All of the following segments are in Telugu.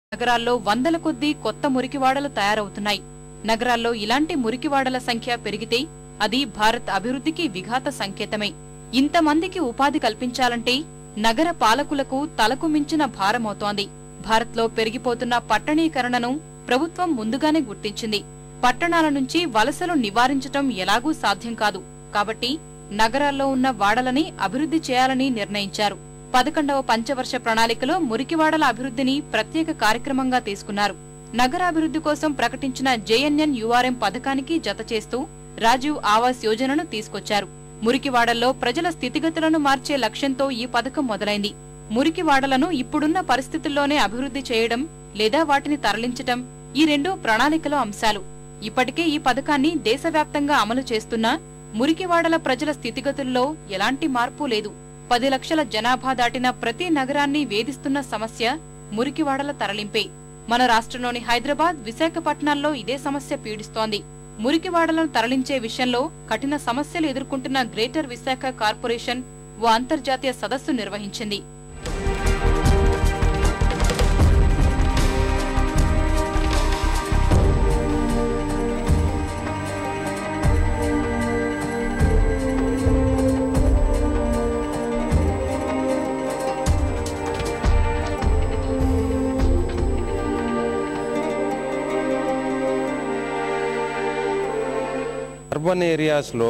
నగరాల్లో వందల కొద్దీ కొత్త మురికివాడలు తయారవుతున్నాయి నగరాల్లో ఇలాంటి మురికివాడల సంఖ్య పెరిగితే అది భారత్ అభివృద్ధికి విఘాత సంకేతమే ఇంతమందికి ఉపాధి కల్పించాలంటే నగర పాలకులకు తలకు మించిన భారమవుతోంది భారత్లో పెరిగిపోతున్న పట్టణీకరణను ప్రభుత్వం ముందుగానే గుర్తించింది పట్టణాల నుంచి వలసలు నివారించటం ఎలాగూ సాధ్యం కాదు కాబట్టి నగరాల్లో ఉన్న వాడలని అభివృద్ధి చేయాలని నిర్ణయించారు పదకొండవ పంచవర్ష ప్రణాళికలో మురికివాడల అభివృద్ధిని ప్రత్యేక కార్యక్రమంగా తీసుకున్నారు నగరాభివృద్ధి కోసం ప్రకటించిన జేఎన్ఎన్ యుఆర్ఎం పథకానికి జత చేస్తూ రాజీవ్ ఆవాస్ యోజనను తీసుకొచ్చారు మురికివాడల్లో ప్రజల స్థితిగతులను మార్చే లక్ష్యంతో ఈ పథకం మొదలైంది మురికివాడలను ఇప్పుడున్న పరిస్థితుల్లోనే అభివృద్ధి చేయడం లేదా వాటిని తరలించటం ఈ రెండు ప్రణాళికలో అంశాలు ఇప్పటికే ఈ పథకాన్ని దేశవ్యాప్తంగా అమలు చేస్తున్నా మురికివాడల ప్రజల స్థితిగతుల్లో ఎలాంటి మార్పు లేదు పది లక్షల జనాభా దాటిన ప్రతి నగరాన్ని వేధిస్తున్న సమస్య మురికివాడల తరలింపే మన రాష్ట్రంలోని హైదరాబాద్ విశాఖపట్నాల్లో ఇదే సమస్య పీడిస్తోంది మురికివాడలను తరలించే విషయంలో కఠిన సమస్యలు ఎదుర్కొంటున్న గ్రేటర్ విశాఖ కార్పొరేషన్ ఓ అంతర్జాతీయ సదస్సు నిర్వహించింది అర్బన్ ఏరియాస్లో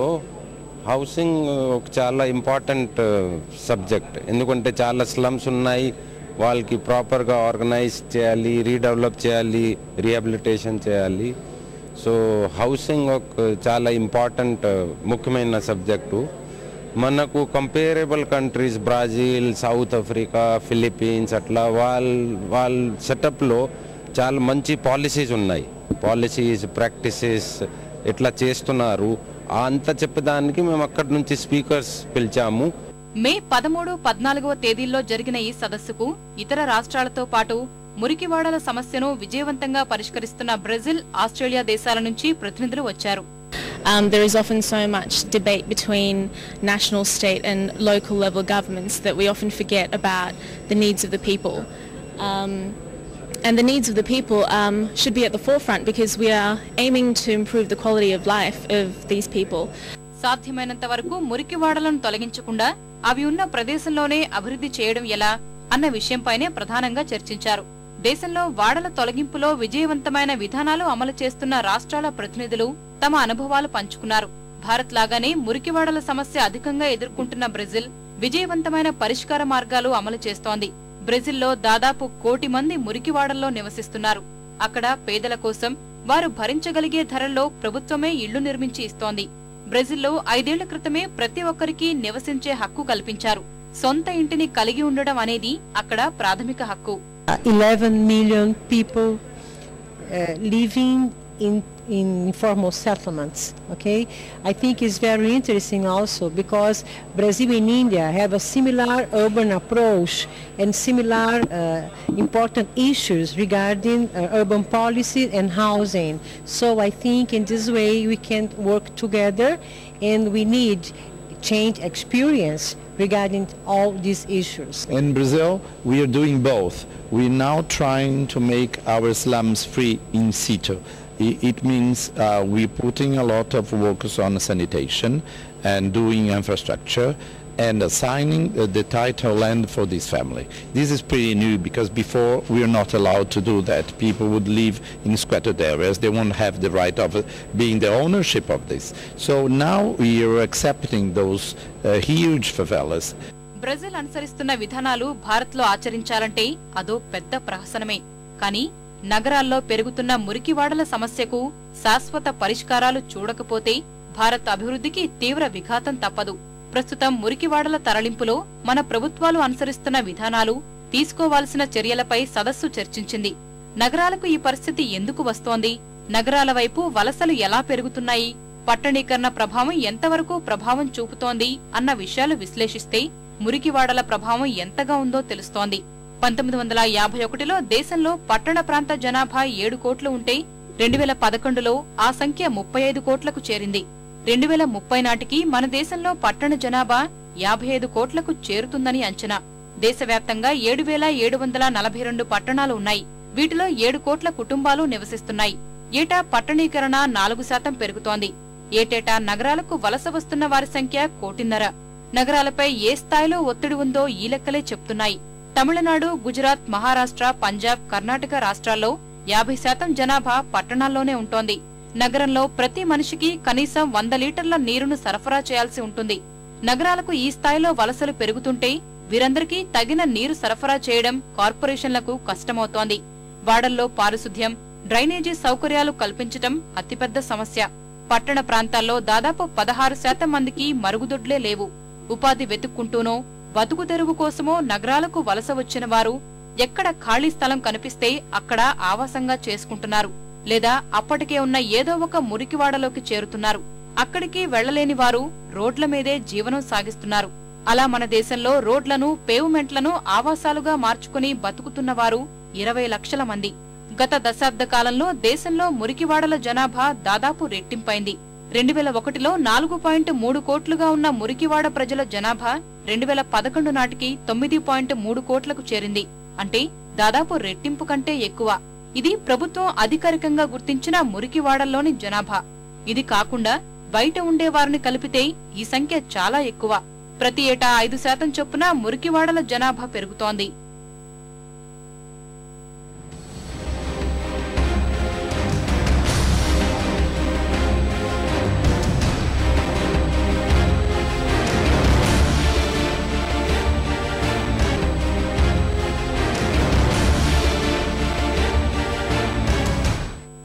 హౌసింగ్ ఒక చాలా ఇంపార్టెంట్ సబ్జెక్ట్ ఎందుకంటే చాలా స్లమ్స్ ఉన్నాయి వాళ్ళకి ప్రాపర్గా ఆర్గనైజ్ చేయాలి రీడెవలప్ చేయాలి రీహాబిలిటేషన్ చేయాలి సో హౌసింగ్ ఒక చాలా ఇంపార్టెంట్ ముఖ్యమైన సబ్జెక్టు మనకు comparable countries Brazil South Africa Philippines అట్లా వాళ్ళ వాళ్ళ సెటప్లో చాలా మంచి పాలసీస్ ఉన్నాయి పాలసీస్ ప్రాక్టీసెస్ ఇట్లా చేస్తున్నారు ఆ అంత చెప్పడానికి మేము అక్కడి నుంచి స్పీకర్స్ పిలిచాము మే పదమూడు పద్నాలుగవ తేదీల్లో జరిగిన ఈ సదస్సుకు ఇతర రాష్ట్రాలతో పాటు మురికివాడల సమస్యను విజయవంతంగా పరిష్కరిస్తున్న బ్రెజిల్ ఆస్ట్రేలియా దేశాల నుంచి ప్రతినిధులు వచ్చారు Um, there is often so much debate between national, state and local level governments that we often forget about the needs of the people. Um, and the needs of the people um, should be at the forefront because we are aiming to improve the quality of life of these people. సాధ్యమైనంత వరకు మురికివాడలను తొలగించకుండా అవి ఉన్న ప్రదేశంలోనే అభివృద్ధి చేయడం ఎలా అన్న విషయంపైనే ప్రధానంగా చర్చించారు దేశంలో వాడల తొలగింపులో విజయవంతమైన విధానాలు అమలు చేస్తున్న రాష్ట్రాల ప్రతినిధులు తమ అనుభవాలు పంచుకున్నారు భారత్ లాగానే మురికివాడల సమస్య అధికంగా ఎదుర్కొంటున్న బ్రెజిల్ విజయవంతమైన పరిష్కార మార్గాలు అమలు చేస్తోంది బ్రెజిల్లో దాదాపు కోటి మంది మురికివాడల్లో నివసిస్తున్నారు అక్కడ పేదల కోసం వారు భరించగలిగే ధరల్లో ప్రభుత్వమే ఇళ్లు నిర్మించి ఇస్తోంది బ్రెజిల్లో ఐదేళ్ల క్రితమే ప్రతి ఒక్కరికి నివసించే హక్కు కల్పించారు సొంత ఇంటిని కలిగి ఉండడం అనేది అక్కడ ప్రాథమిక హక్కు 11 million people uh, living in, in informal settlements. Okay, I think it's very interesting also because Brazil and India have a similar urban approach and similar uh, important issues regarding uh, urban policy and housing. So I think in this way we can work together and we need change experience regarding all these issues. In Brazil, we are doing both. We're now trying to make our slums free in situ. I- It means uh, we're putting a lot of focus on sanitation and doing infrastructure and assigning uh, the title land for this family. This is pretty new because before we are not allowed to do that. People would live in squatted areas. They won't have the right of uh, being the ownership of this. So now we are accepting those uh, huge favelas Brazil అనుసరిస్తున్న విధానాలు భారత్లో ఆచరించాలంటే అదో పెద్ద ప్రహసనమే కానీ నగరాల్లో పెరుగుతున్న మురికివాడల సమస్యకు శాశ్వత పరిష్కారాలు చూడకపోతే భారత్ అభివృద్ధికి తీవ్ర విఘాతం తప్పదు ప్రస్తుతం మురికివాడల తరలింపులో మన ప్రభుత్వాలు అనుసరిస్తున్న విధానాలు తీసుకోవాల్సిన చర్యలపై సదస్సు చర్చించింది నగరాలకు ఈ పరిస్థితి ఎందుకు వస్తోంది నగరాల వైపు వలసలు ఎలా పెరుగుతున్నాయి పట్టణీకరణ ప్రభావం ఎంతవరకు ప్రభావం చూపుతోంది అన్న విషయాలు విశ్లేషిస్తే మురికివాడల ప్రభావం ఎంతగా ఉందో తెలుస్తోంది పంతొమ్మిది వందల యాభై ఒకటిలో దేశంలో పట్టణ ప్రాంత జనాభా ఏడు కోట్లు ఉంటే రెండు వేల పదకొండులో ఆ సంఖ్య ముప్పై ఐదు కోట్లకు చేరింది రెండు వేల ముప్పై నాటికి మన దేశంలో పట్టణ జనాభా యాభై ఐదు కోట్లకు చేరుతుందని అంచనా దేశవ్యాప్తంగా ఏడు వేల ఏడు వందల నలభై రెండు పట్టణాలు ఉన్నాయి వీటిలో ఏడు కోట్ల కుటుంబాలు నివసిస్తున్నాయి ఏటా పట్టణీకరణ నాలుగు శాతం పెరుగుతోంది ఏటేటా నగరాలకు వలస వస్తున్న వారి సంఖ్య కోటిన్నర నగరాలపై ఏ స్థాయిలో ఒత్తిడి ఉందో ఈ లెక్కలే చెప్తున్నాయి తమిళనాడు గుజరాత్ మహారాష్ట్ర పంజాబ్ కర్ణాటక రాష్ట్రాల్లో యాభై శాతం జనాభా పట్టణాల్లోనే ఉంటోంది నగరంలో ప్రతి మనిషికి కనీసం వంద లీటర్ల నీరును సరఫరా చేయాల్సి ఉంటుంది నగరాలకు ఈ స్థాయిలో వలసలు పెరుగుతుంటే వీరందరికీ తగిన నీరు సరఫరా చేయడం కార్పొరేషన్లకు కష్టమవుతోంది వాడల్లో పారిశుధ్యం డ్రైనేజీ సౌకర్యాలు కల్పించటం అతిపెద్ద సమస్య పట్టణ ప్రాంతాల్లో దాదాపు పదహారు శాతం మందికి మరుగుదొడ్లే లేవు ఉపాధి వెతుక్కుంటూనో బతుకు తెరువు కోసమో నగరాలకు వలస వచ్చిన వారు ఎక్కడ ఖాళీ స్థలం కనిపిస్తే అక్కడ ఆవాసంగా చేసుకుంటున్నారు లేదా అప్పటికే ఉన్న ఏదో ఒక మురికివాడలోకి చేరుతున్నారు అక్కడికి వెళ్లలేని వారు రోడ్ల మీదే జీవనం సాగిస్తున్నారు అలా మన దేశంలో రోడ్లను పేవ్మెంట్లను ఆవాసాలుగా మార్చుకుని బతుకుతున్నవారు ఇరవై లక్షల మంది గత దశాబ్ద కాలంలో దేశంలో మురికివాడల జనాభా దాదాపు రెట్టింపైంది రెండు వేల ఒకటిలో నాలుగు పాయింట్ మూడు కోట్లుగా ఉన్న మురికివాడ ప్రజల జనాభా రెండు వేల పదకొండు నాటికి తొమ్మిది పాయింట్ మూడు కోట్లకు చేరింది అంటే దాదాపు రెట్టింపు కంటే ఎక్కువ ఇది ప్రభుత్వం అధికారికంగా గుర్తించిన మురికివాడల్లోని జనాభా ఇది కాకుండా బయట ఉండే వారిని కలిపితే ఈ సంఖ్య చాలా ఎక్కువ ప్రతి ఏటా ఐదు శాతం చొప్పున మురికివాడల జనాభా పెరుగుతోంది